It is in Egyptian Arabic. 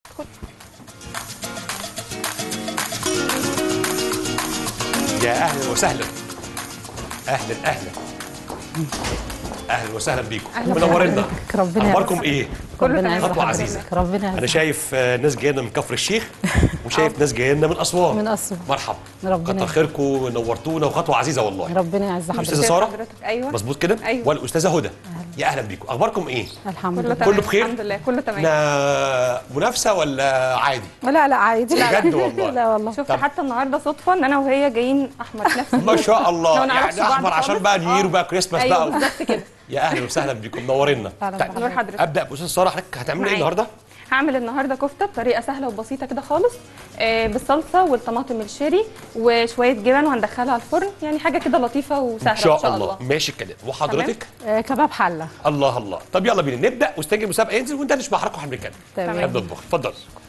يا اهلا وسهلا اهلا اهلا اهلا وسهلا بيكم منورنا بحضرتك. ربنا اخباركم يعزك. ايه ربنا يعز خطوة حضرتك. عزيزة. ربنا انا يعز شايف آه، ناس جايه لنا من كفر الشيخ وشايف ناس جايه لنا من اسوان من أسوان. مرحبا ربنا كتر يعز. خيركم نورتونا وخطوه عزيزه والله ربنا يعز الاستاذه حضرتك ساره حضرتك ايوه مظبوط كده أيوة. والاستاذه هدى يا اهلا بيكم اخباركم ايه الحمد كله لله تمام كله بخير؟ الحمد لله كله تمام احنا منافسه ولا عادي لا لا عادي بجد والله. لا والله شفت طب. حتى النهارده صدفه ان انا وهي جايين احمر في نفس ما شاء لو الله نعرفش يعني بعض احمر عشان خالص. بقى نيو يير آه. وبقى كريسماس ايوه بقى بالظبط كده يا اهلا وسهلا بيكم منورنا أهلا طيب، نور حضرتك ابدا باستاذ ساره حضرتك هتعملي ايه معاك. النهارده هعمل النهارده كفته بطريقه سهله وبسيطه كده خالص آه، بالصلصه والطماطم الشيري وشويه جبن وهندخلها الفرن يعني حاجه كده لطيفه وسهله ان شاء الله ماشي الكلام وحضرتك آه كباب حله الله الله طب يلا بينا نبدا واستاجي المسابقه ينزل وندردش مع حضراتكم واحنا بنتكلم تمام. نحب نطبخ اتفضل